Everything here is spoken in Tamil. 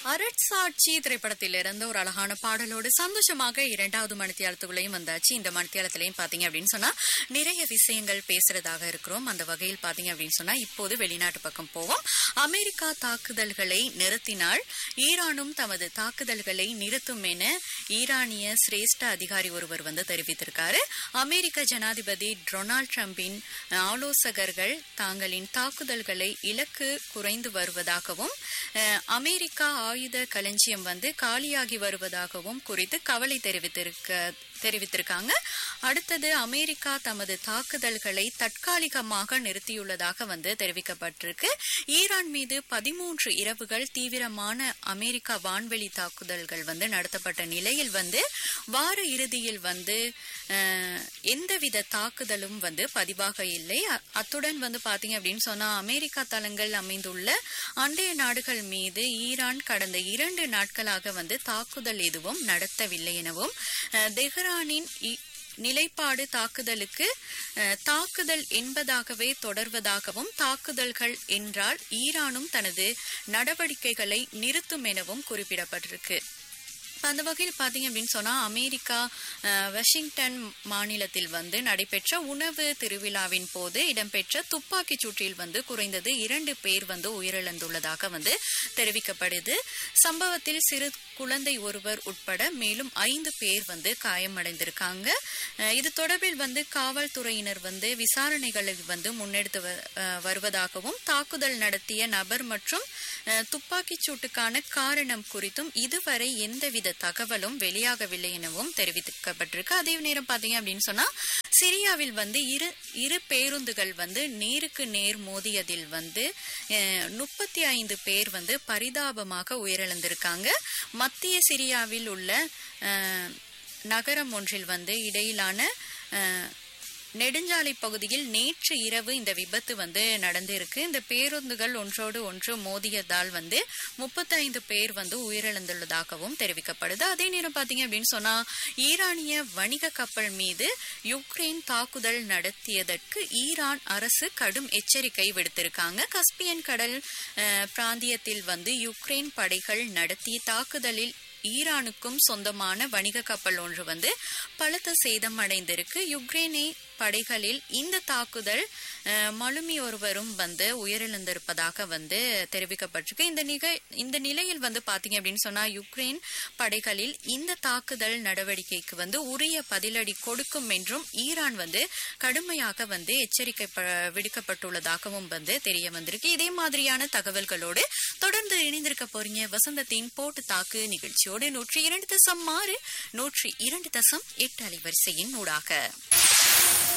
அரட்சாட்சி திரைப்படத்திலிருந்து ஒரு அழகான பாடலோடு சந்தோஷமாக இரண்டாவது மணித்தியாலத்துக்குள்ளேயும் வந்தாச்சு இந்த மணித்தியாலத்திலையும் பாத்தீங்க அப்படின்னு சொன்னா நிறைய விஷயங்கள் பேசுறதாக இருக்கிறோம் அந்த வகையில் பாத்தீங்க அப்படின்னு சொன்னா இப்போது வெளிநாட்டு பக்கம் போவோம் அமெரிக்கா தாக்குதல்களை நிறுத்தினால் ஈரானும் தமது தாக்குதல்களை நிறுத்தும் என ஈரானிய சிரேஷ்ட அதிகாரி ஒருவர் வந்து தெரிவித்திருக்காரு அமெரிக்க ஜனாதிபதி டொனால்ட் ட்ரம்பின் ஆலோசகர்கள் தாங்களின் தாக்குதல்களை இலக்கு குறைந்து வருவதாகவும் அஹ், அமெரிக்கா ஆயுத களஞ்சியம் வந்து காலியாகி வருவதாகவும் குறித்து கவலை தெரிவித்திருக்க தெரிவித்திருக்காங்க அடுத்தது அமெரிக்கா தமது தாக்குதல்களை தற்காலிகமாக நிறுத்தியுள்ளதாக வந்து தெரிவிக்கப்பட்டிருக்கு ஈரான் மீது பதிமூன்று இரவுகள் தீவிரமான அமெரிக்கா வான்வெளி தாக்குதல்கள் வந்து நடத்தப்பட்ட நிலையில் வந்து வார இறுதியில் வந்து அஹ், எந்தவித தாக்குதலும் வந்து பதிவாக இல்லை அ- அத்துடன் வந்து பாத்தீங்க அப்படின்னு சொன்னா அமெரிக்கா தளங்கள் அமைந்துள்ள அண்டைய நாடுகள் மீது ஈரான் கடந்த இரண்டு நாட்களாக வந்து தாக்குதல் எதுவும் நடத்தவில்லை எனவும் அஹ், தெஹ்ரானின் இ- நிலைப்பாடு தாக்குதலுக்கு அஹ், தாக்குதல் என்பதாகவே தொடர்வதாகவும் தாக்குதல்கள் என்றால் ஈரானும் தனது நடவடிக்கைகளை நிறுத்தும் எனவும் குறிப்பிடப்பட்டிருக்கு இப்ப அந்த வகையில் பாத்தீங்க அப்படின்னு சொன்னா அமெரிக்கா அஹ், வாஷிங்டன் மாநிலத்தில் வந்து நடைபெற்ற உணவு திருவிழாவின் போது இடம்பெற்ற துப்பாக்கிச் சூட்டில் வந்து குறைந்தது இரண்டு பேர் வந்து உயிரிழந்துள்ளதாக வந்து தெரிவிக்கப்படுது சம்பவத்தில் சிறு குழந்தை ஒருவர் உட்பட மேலும் ஐந்து பேர் வந்து காயமடைந்திருக்காங்க அஹ், இது தொடர்பில் வந்து காவல்துறையினர் வந்து விசாரணைகளை வந்து முன்னெடுத்து வ- அஹ், வருவதாகவும் தாக்குதல் நடத்திய நபர் மற்றும் அஹ், துப்பாக்கிச் சூட்டுக்கான காரணம் குறித்தும் இதுவரை எந்தவித தகவலும் வெளியாகவில்லை எனவும் தெரிவிக்கப்பட்டிருக்கு அதே நேரம் பாத்தீங்க அப்படின்னு சொன்னா சிரியாவில் வந்து இரு இரு பேருந்துகள் வந்து நேருக்கு நேர் மோதியதில் வந்து முப்பத்தி ஐந்து பேர் வந்து பரிதாபமாக உயிரிழந்திருக்காங்க மத்திய சிரியாவில் உள்ள அஹ், நகரம் ஒன்றில் வந்து இடையிலான அஹ், நெடுஞ்சாலை பகுதியில் நேற்று இரவு இந்த விபத்து வந்து நடந்திருக்கு இந்த பேருந்துகள் ஒன்றோடு ஒன்று மோதியதால் வந்து முப்பத்தைந்து பேர் வந்து உயிரிழந்துள்ளதாகவும் தெரிவிக்கப்படுது அதே நேரம் பாத்தீங்க அப்படின்னு சொன்னா ஈரானிய வணிக கப்பல் மீது யுக்ரைன் தாக்குதல் நடத்தியதற்கு ஈரான் அரசு கடும் எச்சரிக்கை விடுத்திருக்காங்க கஸ்பியன் கடல் அஹ், பிராந்தியத்தில் வந்து யுக்ரைன் படைகள் நடத்திய தாக்குதலில் ஈரானுக்கும் சொந்தமான வணிக கப்பல் ஒன்று வந்து பலத்த சேதம் அடைந்திருக்கு யுக்ரைனை படைகளில் இந்த தாக்குதல் அஹ், மலுமி ஒருவரும் வந்து உயிரிழந்திருப்பதாக வந்து தெரிவிக்கப்பட்டிருக்கு இந்த நிக இந்த நிலையில் வந்து பாத்தீங்க அப்படின்னு சொன்னா யுக்ரைன் படைகளில் இந்த தாக்குதல் நடவடிக்கைக்கு வந்து உரிய பதிலடி கொடுக்கும் என்றும் ஈரான் வந்து கடுமையாக வந்து எச்சரிக்கை ப- விடுக்கப்பட்டுள்ளதாகவும் வந்து தெரிய வந்திருக்கு இதே மாதிரியான தகவல்களோடு தொடர்ந்து இணைந்திருக்க போறீங்க வசந்தத்தின் போட்டு தாக்கு நிகழ்ச்சியோடு நூற்றி இரண்டு தசம் ஆறு நூற்றி இரண்டு தசம் எட்டு அலைவரிசையின் ஊடாக